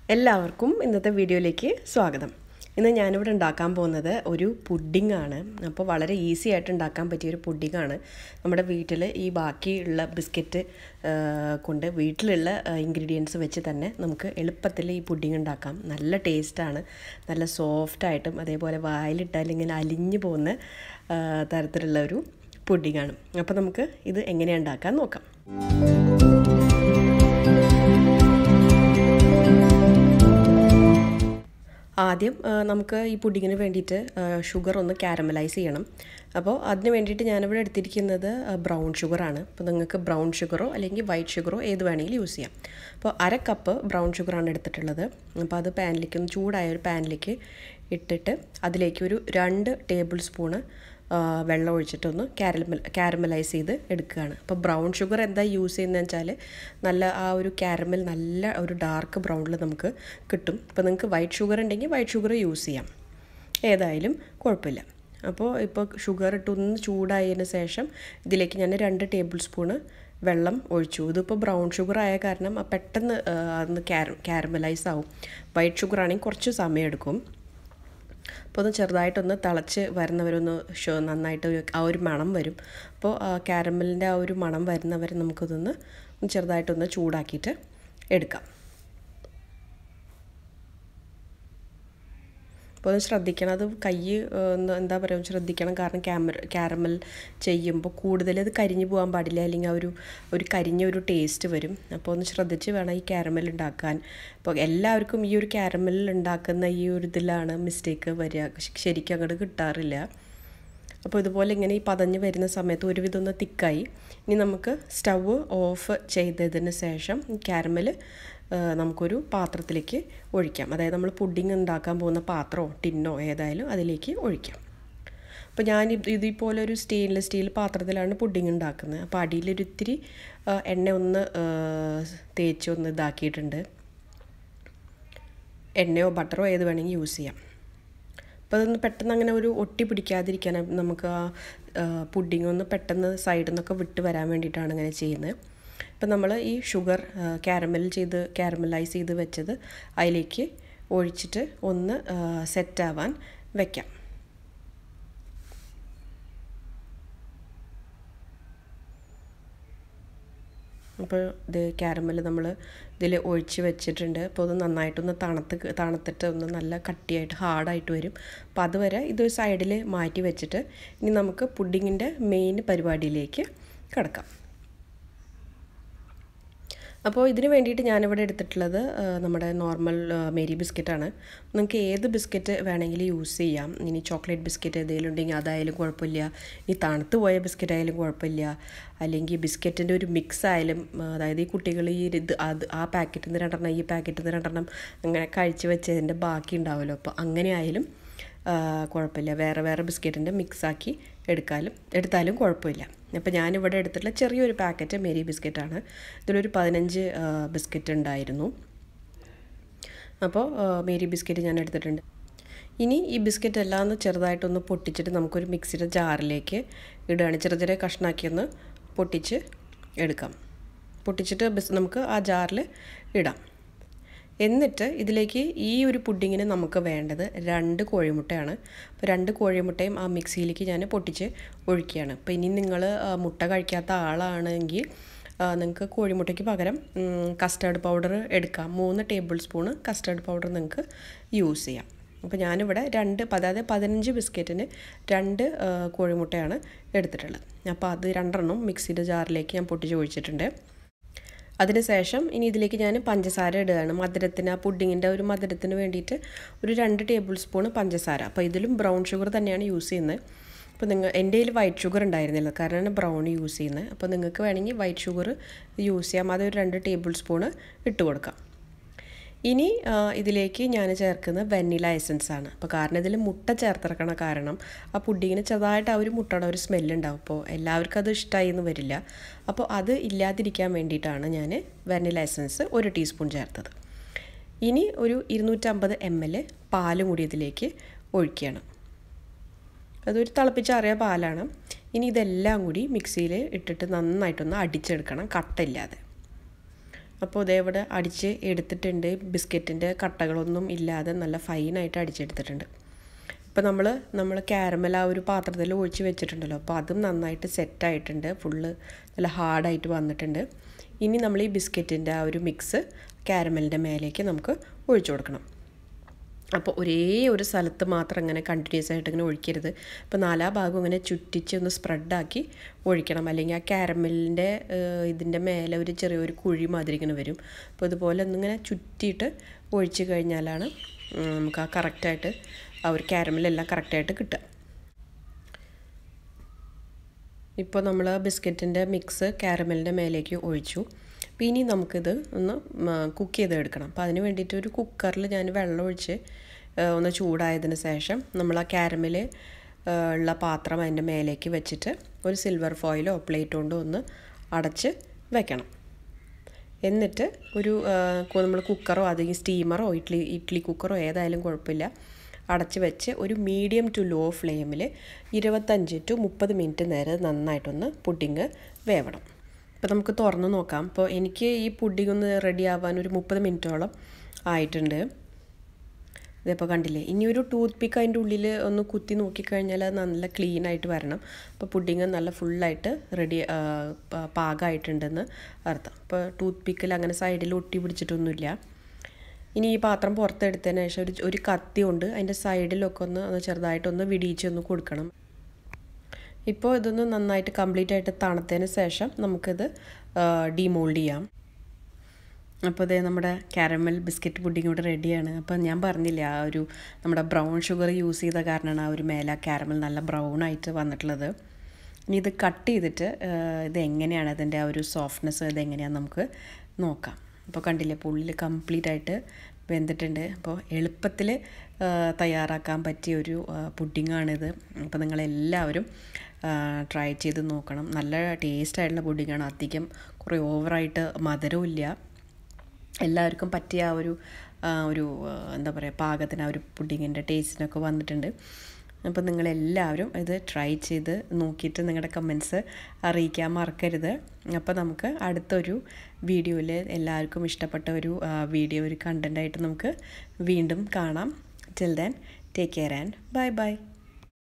എല്ലാവർക്കും ഇന്നത്തെ വീഡിയോയിലേക്ക് സ്വാഗതം ഇന്ന് ഞാനിവിടെ ഉണ്ടാക്കാൻ പോകുന്നത് ഒരു പുഡിംഗ് ആണ് അപ്പോൾ വളരെ ഈസി ആയിട്ട് ഉണ്ടാക്കാൻ പറ്റിയ ഒരു പുഡിംഗ് ആണ് നമ്മുടെ വീട്ടിൽ ഈ ബാക്കിയുള്ള ബിസ്ക്കറ്റ് കൊണ്ട് വീട്ടിലുള്ള ഇൻഗ്രീഡിയൻസ് വെച്ച് തന്നെ നമുക്ക് എളുപ്പത്തിൽ ഈ പുഡിംഗ് ഉണ്ടാക്കാം നല്ല ടേസ്റ്റാണ് നല്ല സോഫ്റ്റായിട്ടും അതേപോലെ വായിലിട്ടാൽ ഇങ്ങനെ അലിഞ്ഞു പോകുന്ന തരത്തിലുള്ള ഒരു പുഡിംഗ് ആണ് അപ്പോൾ നമുക്ക് ഇത് എങ്ങനെയാണ് ഉണ്ടാക്കാൻ നോക്കാം ആദ്യം നമുക്ക് ഈ പുഡിങ്ങിന് വേണ്ടിയിട്ട് ഷുഗർ ഒന്ന് കാരമലൈസ് ചെയ്യണം അപ്പോൾ അതിന് വേണ്ടിയിട്ട് ഞാനിവിടെ എടുത്തിരിക്കുന്നത് ബ്രൗൺ ഷുഗറാണ് അപ്പോൾ നിങ്ങൾക്ക് ബ്രൗൺ ഷുഗറോ അല്ലെങ്കിൽ വൈറ്റ് ഷുഗറോ ഏത് വേണമെങ്കിലും യൂസ് ചെയ്യാം അപ്പോൾ അര കപ്പ് ബ്രൗൺ ഷുഗറാണ് എടുത്തിട്ടുള്ളത് അപ്പോൾ അത് പാനിലേക്ക് ഒന്ന് ചൂടായ ഒരു പാനിലേക്ക് ഇട്ടിട്ട് അതിലേക്ക് ഒരു രണ്ട് ടേബിൾ സ്പൂണ് വെള്ളം ഒഴിച്ചിട്ടൊന്ന് കാരമൽ കാരമലൈസ് ചെയ്ത് എടുക്കുകയാണ് അപ്പോൾ ബ്രൗൺ ഷുഗർ എന്താ യൂസ് ചെയ്യുന്നതെന്ന് വെച്ചാൽ നല്ല ആ ഒരു കാരമൽ നല്ല ഒരു ഡാർക്ക് ബ്രൗണിൽ നമുക്ക് കിട്ടും ഇപ്പോൾ നിങ്ങൾക്ക് വൈറ്റ് ഷുഗർ ഉണ്ടെങ്കിൽ വൈറ്റ് ഷുഗർ യൂസ് ചെയ്യാം ഏതായാലും കുഴപ്പമില്ല അപ്പോൾ ഇപ്പോൾ ഷുഗർ ഇട്ട് ഒന്ന് ചൂടായതിന് ശേഷം ഇതിലേക്ക് ഞാൻ രണ്ട് ടേബിൾ സ്പൂണ് വെള്ളം ഒഴിച്ചു ഇതിപ്പോൾ ബ്രൗൺ ഷുഗർ ആയ കാരണം പെട്ടെന്ന് അന്ന് കാര കാരമലൈസ് ആവും വൈറ്റ് ഷുഗർ ആണെങ്കിൽ കുറച്ച് സമയം എടുക്കും അപ്പോൾ ഒന്ന് ചെറുതായിട്ടൊന്ന് തിളച്ച് വരുന്നവരൊന്ന് ഷോ നന്നായിട്ട് ആ ഒരു മണം വരും അപ്പോൾ കാരമലിൻ്റെ ആ ഒരു മണം വരുന്നവരെ നമുക്കിതൊന്ന് ചെറുതായിട്ടൊന്ന് ചൂടാക്കിയിട്ട് എടുക്കാം അപ്പോൾ ഒന്ന് ശ്രദ്ധിക്കണം അത് കൈ എന്താ പറയുക ശ്രദ്ധിക്കണം കാരണം ക്യാമറ കാരമൽ ചെയ്യുമ്പോൾ കൂടുതൽ അത് കരിഞ്ഞു പോകാൻ പാടില്ല അല്ലെങ്കിൽ ആ ഒരു ഒരു കരിഞ്ഞ ഒരു ടേസ്റ്റ് വരും അപ്പോൾ ഒന്ന് ശ്രദ്ധിച്ച് വേണം ഈ കാരമൽ ഉണ്ടാക്കാൻ അപ്പോൾ എല്ലാവർക്കും ഈ ഒരു കാരമൽ ഉണ്ടാക്കുന്ന ഈ ഒരു ഇതിലാണ് മിസ്റ്റേക്ക് വരിക ശരിക്കും അങ്ങോട്ട് കിട്ടാറില്ല അപ്പോൾ ഇതുപോലെ ഇങ്ങനെ ഈ പതഞ്ഞ് വരുന്ന സമയത്ത് ഒരുവിധം ഒന്ന് തിക്കായി ഇനി നമുക്ക് സ്റ്റവ് ഓഫ് ചെയ്തതിന് ശേഷം കാരമൽ നമുക്കൊരു പാത്രത്തിലേക്ക് ഒഴിക്കാം അതായത് നമ്മൾ പുഡിങ് ഉണ്ടാക്കാൻ പോകുന്ന പാത്രമോ ടിന്നോ ഏതായാലും അതിലേക്ക് ഒഴിക്കാം അപ്പോൾ ഞാൻ ഇതേപോലെ ഒരു സ്റ്റെയിൻലെസ് സ്റ്റീൽ പാത്രത്തിലാണ് പുഡിങ് ഉണ്ടാക്കുന്നത് അപ്പോൾ അടിയിലൊരു ഇത്തിരി എണ്ണ ഒന്ന് തേച്ച് ഒന്ന് ഇതാക്കിയിട്ടുണ്ട് എണ്ണയോ ബട്ടറോ ഏത് വേണമെങ്കിൽ യൂസ് ചെയ്യാം അപ്പോൾ അതൊന്ന് പെട്ടെന്ന് അങ്ങനെ ഒരു ഒട്ടി പിടിക്കാതിരിക്കാൻ നമുക്ക് ആ പുഡിങ് ഒന്ന് പെട്ടെന്ന് സൈഡിൽ നിന്നൊക്കെ വിട്ട് വരാൻ വേണ്ടിയിട്ടാണ് അങ്ങനെ ചെയ്യുന്നത് ഇപ്പം നമ്മൾ ഈ ഷുഗർ കാരമൽ ചെയ്ത് കാരമലൈസ് ചെയ്ത് വെച്ചത് അതിലേക്ക് ഒഴിച്ചിട്ട് ഒന്ന് സെറ്റാവാൻ വെക്കാം അപ്പോൾ ഇത് ക്യാരമൽ നമ്മൾ ഇതിൽ ഒഴിച്ച് വെച്ചിട്ടുണ്ട് അപ്പോൾ അത് നന്നായിട്ടൊന്ന് തണുത്ത് തണുത്തിട്ട് ഒന്ന് നല്ല കട്ടിയായിട്ട് ഹാർഡായിട്ട് വരും അപ്പോൾ അതുവരെ ഇത് സൈഡിൽ മാറ്റി വെച്ചിട്ട് ഇനി നമുക്ക് പുഡിങ്ങിൻ്റെ മെയിൻ പരിപാടിയിലേക്ക് കിടക്കാം അപ്പോൾ ഇതിന് വേണ്ടിയിട്ട് ഞാനിവിടെ എടുത്തിട്ടുള്ളത് നമ്മുടെ നോർമൽ മേരി ബിസ്ക്കറ്റാണ് നിങ്ങൾക്ക് ഏത് ബിസ്ക്കറ്റ് വേണമെങ്കിലും യൂസ് ചെയ്യാം ഇനി ചോക്ലേറ്റ് ബിസ്ക്കറ്റ് ഏതെങ്കിലും ഉണ്ടെങ്കിൽ അതായാലും കുഴപ്പമില്ല ഇനി തണുത്ത് പോയ ബിസ്ക്കറ്റ് ആയാലും കുഴപ്പമില്ല അല്ലെങ്കിൽ ബിസ്ക്കറ്റിൻ്റെ ഒരു മിക്സ് ആയാലും അതായത് ഈ കുട്ടികൾ ഈ ഇത് അത് ആ പാക്കറ്റിൽ നിന്ന് രണ്ടെണ്ണം ഈ പാക്കറ്റിൽ നിന്ന് രണ്ടെണ്ണം അങ്ങനെ കഴിച്ച് വെച്ചതിൻ്റെ ബാക്കി ഉണ്ടാവുമല്ലോ അപ്പോൾ അങ്ങനെ ആയാലും കുഴപ്പമില്ല വേറെ വേറെ ബിസ്ക്കറ്റിൻ്റെ മിക്സാക്കി എടുക്കാലും എടുത്താലും കുഴപ്പമില്ല അപ്പോൾ ഞാനിവിടെ എടുത്തിട്ടുള്ള ചെറിയൊരു പാക്കറ്റ് മേരി ബിസ്ക്കറ്റാണ് ഇതിലൊരു പതിനഞ്ച് ബിസ്ക്കറ്റ് ഉണ്ടായിരുന്നു അപ്പോൾ മേരി ബിസ്ക്കറ്റ് ഞാൻ എടുത്തിട്ടുണ്ട് ഇനി ഈ ബിസ്ക്കറ്റ് എല്ലാം ഒന്ന് ചെറുതായിട്ടൊന്ന് പൊട്ടിച്ചിട്ട് നമുക്കൊരു മിക്സിയുടെ ജാറിലേക്ക് ഇടുകയാണ് ചെറിയ ചെറിയ കഷ്ണാക്കി ഒന്ന് പൊട്ടിച്ച് എടുക്കാം പൊട്ടിച്ചിട്ട് ബിസ് നമുക്ക് ആ ജാറിൽ ഇടാം എന്നിട്ട് ഇതിലേക്ക് ഈ ഒരു പുഡിങ്ങിന് നമുക്ക് വേണ്ടത് രണ്ട് കോഴിമുട്ടയാണ് അപ്പോൾ രണ്ട് കോഴിമുട്ടയും ആ മിക്സിയിലേക്ക് ഞാൻ പൊട്ടിച്ച് ഒഴിക്കുകയാണ് അപ്പോൾ ഇനി നിങ്ങൾ മുട്ട കഴിക്കാത്ത ആളാണെങ്കിൽ നിങ്ങൾക്ക് കോഴിമുട്ടയ്ക്ക് പകരം കസ്റ്റേർഡ് പൗഡർ എടുക്കാം മൂന്ന് ടേബിൾ സ്പൂണ് കസ്റ്റേർഡ് പൗഡർ നിങ്ങൾക്ക് യൂസ് ചെയ്യാം അപ്പോൾ ഞാനിവിടെ രണ്ട് അതായത് പതിനഞ്ച് ബിസ്ക്കറ്റിന് രണ്ട് കോഴിമുട്ടയാണ് എടുത്തിട്ടുള്ളത് അപ്പോൾ അത് രണ്ടെണ്ണം മിക്സിയുടെ ജാറിലേക്ക് ഞാൻ പൊട്ടിച്ച് ഒഴിച്ചിട്ടുണ്ട് അതിനുശേഷം ഇനി ഇതിലേക്ക് ഞാൻ പഞ്ചസാര ഇടുകയാണ് മധുരത്തിന് ആ പുഡിങ്ങിൻ്റെ ഒരു മധുരത്തിന് വേണ്ടിയിട്ട് ഒരു രണ്ട് ടേബിൾ സ്പൂൺ പഞ്ചസാര അപ്പോൾ ഇതിലും ബ്രൗൺ ഷുഗർ തന്നെയാണ് യൂസ് ചെയ്യുന്നത് അപ്പോൾ നിങ്ങൾ എൻ്റെ കയ്യിൽ വൈറ്റ് ഷുഗർ ഉണ്ടായിരുന്നില്ല കാരണം ബ്രൗൺ യൂസ് ചെയ്യുന്നത് അപ്പോൾ നിങ്ങൾക്ക് വേണമെങ്കിൽ വൈറ്റ് ഷുഗർ യൂസ് ചെയ്യാം അതൊരു രണ്ട് ടേബിൾ സ്പൂണ് ഇട്ട് കൊടുക്കാം ഇനി ഇതിലേക്ക് ഞാൻ ചേർക്കുന്നത് വെനില എസൻസ് ആണ് അപ്പോൾ കാരണം ഇതിൽ മുട്ട ചേർത്തിറക്കണ കാരണം ആ പുഡിങ്ങിന് ചെറുതായിട്ട് ആ ഒരു മുട്ടയുടെ ഒരു സ്മെല്ലുണ്ടാവും അപ്പോൾ എല്ലാവർക്കും അത് ഇഷ്ടമായി എന്ന് വരില്ല അപ്പോൾ അത് ഇല്ലാതിരിക്കാൻ വേണ്ടിയിട്ടാണ് ഞാൻ വെനില എസൻസ് ഒരു ടീസ്പൂൺ ചേർത്തത് ഇനി ഒരു ഇരുന്നൂറ്റമ്പത് എം എൽ പാലും കൂടി ഇതിലേക്ക് ഒഴിക്കുകയാണ് അതൊരു തിളപ്പിച്ചാറിയ പാലാണ് ഇനി ഇതെല്ലാം കൂടി മിക്സിയിൽ ഇട്ടിട്ട് നന്നായിട്ടൊന്ന് അടിച്ചെടുക്കണം കട്ടില്ലാതെ അപ്പോൾ ഇതേ ഇവിടെ അടിച്ച് എടുത്തിട്ടുണ്ട് ബിസ്ക്കറ്റിൻ്റെ കട്ടകളൊന്നും ഇല്ലാതെ നല്ല ഫൈനായിട്ട് അടിച്ചെടുത്തിട്ടുണ്ട് ഇപ്പോൾ നമ്മൾ നമ്മൾ ക്യാരമൽ ആ ഒരു പാത്രത്തിൽ ഒഴിച്ച് വെച്ചിട്ടുണ്ടല്ലോ അപ്പോൾ അതും നന്നായിട്ട് സെറ്റായിട്ടുണ്ട് ഫുള്ള് നല്ല ഹാർഡായിട്ട് വന്നിട്ടുണ്ട് ഇനി നമ്മൾ ഈ ബിസ്ക്കറ്റിൻ്റെ ആ ഒരു മിക്സ് ക്യാരമലിൻ്റെ മേലേക്ക് നമുക്ക് ഒഴിച്ചു കൊടുക്കണം അപ്പോൾ ഒരേ ഒരു സ്ഥലത്ത് മാത്രം ഇങ്ങനെ കണ്ടിന്യൂസ് ആയിട്ട് ഇങ്ങനെ ഒഴിക്കരുത് അപ്പോൾ നാലാ ഭാഗം ഇങ്ങനെ ചുറ്റിച്ച് ഒന്ന് സ്പ്രെഡാക്കി ഒഴിക്കണം അല്ലെങ്കിൽ ആ ക്യാരമലിൻ്റെ ഇതിൻ്റെ മേലെ ഒരു ചെറിയൊരു കുഴി മാതിരി ഇങ്ങനെ വരും അപ്പോൾ ഇതുപോലെ ഒന്നിങ്ങനെ ചുറ്റിയിട്ട് ഒഴിച്ച് കഴിഞ്ഞാലാണ് നമുക്ക് ആ കറക്റ്റായിട്ട് ആ ഒരു ക്യാരമലെല്ലാം കറക്റ്റായിട്ട് കിട്ടുക ഇപ്പോൾ നമ്മൾ ബിസ്ക്കറ്റിൻ്റെ മിക്സ് ക്യാരമലിൻ്റെ മേലേക്ക് ഒഴിച്ചു അപ്പോൾ ഇനി നമുക്കിത് ഒന്ന് കുക്ക് ചെയ്തെടുക്കണം അപ്പോൾ അതിന് വേണ്ടിയിട്ട് ഒരു കുക്കറിൽ ഞാൻ വെള്ളം ഒഴിച്ച് ഒന്ന് ചൂടായതിന് ശേഷം നമ്മൾ ആ ക്യാരമൽ ഉള്ള പാത്രം അതിൻ്റെ മേലേക്ക് വെച്ചിട്ട് ഒരു സിൽവർ ഫോയിലോ പ്ലേറ്റോ കൊണ്ടോ ഒന്ന് അടച്ച് വെക്കണം എന്നിട്ട് ഒരു നമ്മൾ കുക്കറോ അല്ലെങ്കിൽ സ്റ്റീമറോ ഇഡ്ലി ഇഡ്ലി കുക്കറോ ഏതായാലും കുഴപ്പമില്ല അടച്ച് വെച്ച് ഒരു മീഡിയം ടു ലോ ഫ്ലെയിമിൽ ഇരുപത്തഞ്ച് ടു മുപ്പത് മിനിറ്റ് നേരം നന്നായിട്ടൊന്ന് പുഡിങ് വേവണം ഇപ്പോൾ നമുക്ക് തുറന്ന് നോക്കാം ഇപ്പോൾ എനിക്ക് ഈ പുഡിങ് ഒന്ന് റെഡി ആവാൻ ഒരു മുപ്പത് മിനിറ്റോളം ആയിട്ടുണ്ട് ഇതിപ്പോൾ കണ്ടില്ലേ ഇനി ഒരു ടൂത്ത് പിക്ക് അതിൻ്റെ ഉള്ളിൽ ഒന്ന് കുത്തി നോക്കിക്കഴിഞ്ഞാൽ അത് നല്ല ക്ലീൻ ആയിട്ട് വരണം അപ്പോൾ പുഡിങ് നല്ല ഫുള്ളായിട്ട് റെഡി പാകമായിട്ടുണ്ടെന്ന് അർത്ഥം അപ്പോൾ ടൂത്ത് പിക്കിൽ അങ്ങനെ സൈഡിൽ ഒട്ടി പിടിച്ചിട്ടൊന്നുമില്ല ഇനി ഈ പാത്രം പുറത്തെടുത്തതിന് ശേഷം ഒരു ഒരു കത്തി കൊണ്ട് അതിൻ്റെ സൈഡിലൊക്കെ ഒന്ന് ഒന്ന് ചെറുതായിട്ടൊന്ന് വിടിയിച്ചൊന്ന് കൊടുക്കണം ഇപ്പോൾ ഇതൊന്ന് നന്നായിട്ട് കംപ്ലീറ്റ് ആയിട്ട് തണുത്തതിന് ശേഷം നമുക്കിത് ഡീമോൾഡ് ചെയ്യാം അപ്പോൾ ഇതേ നമ്മുടെ കാരമൽ ബിസ്ക്കറ്റ് പുഡിംഗ് ഇവിടെ റെഡിയാണ് അപ്പം ഞാൻ പറഞ്ഞില്ലേ ആ ഒരു നമ്മുടെ ബ്രൗൺ ഷുഗർ യൂസ് ചെയ്ത കാരണമാണ് ആ ഒരു മേലെ കാരമൽ നല്ല ബ്രൗൺ ആയിട്ട് വന്നിട്ടുള്ളത് ഇനി ഇത് കട്ട് ചെയ്തിട്ട് ഇത് എങ്ങനെയാണ് അതിൻ്റെ ആ ഒരു സോഫ്റ്റ്നെസ് ഇത് എങ്ങനെയാണെന്ന് നമുക്ക് നോക്കാം അപ്പോൾ കണ്ടില്ലേ അപ്പോൾ ഉള്ളിൽ കംപ്ലീറ്റ് ആയിട്ട് വെന്തിട്ടുണ്ട് അപ്പോൾ എളുപ്പത്തിൽ തയ്യാറാക്കാൻ പറ്റിയ ഒരു പുഡിങ്ങാണിത് അപ്പോൾ നിങ്ങളെല്ലാവരും ട്രൈ ചെയ്ത് നോക്കണം നല്ല ടേസ്റ്റ് ആയിട്ടുള്ള പുഡിങ്ങാണ് അധികം കുറേ ഓവറായിട്ട് മധുരവും ഇല്ല എല്ലാവർക്കും പറ്റിയ ആ ഒരു ഒരു എന്താ പറയുക പാകത്തിന് ആ ഒരു പുഡിങ്ങിൻ്റെ ടേസ്റ്റിനൊക്കെ വന്നിട്ടുണ്ട് അപ്പോൾ നിങ്ങളെല്ലാവരും ഇത് ട്രൈ ചെയ്ത് നോക്കിയിട്ട് നിങ്ങളുടെ കമൻസ് അറിയിക്കാൻ മറക്കരുത് അപ്പോൾ നമുക്ക് അടുത്തൊരു വീഡിയോയിൽ എല്ലാവർക്കും ഇഷ്ടപ്പെട്ട ഒരു വീഡിയോ ഒരു കണ്ടൻ്റായിട്ട് നമുക്ക് വീണ്ടും കാണാം till then take care and bye by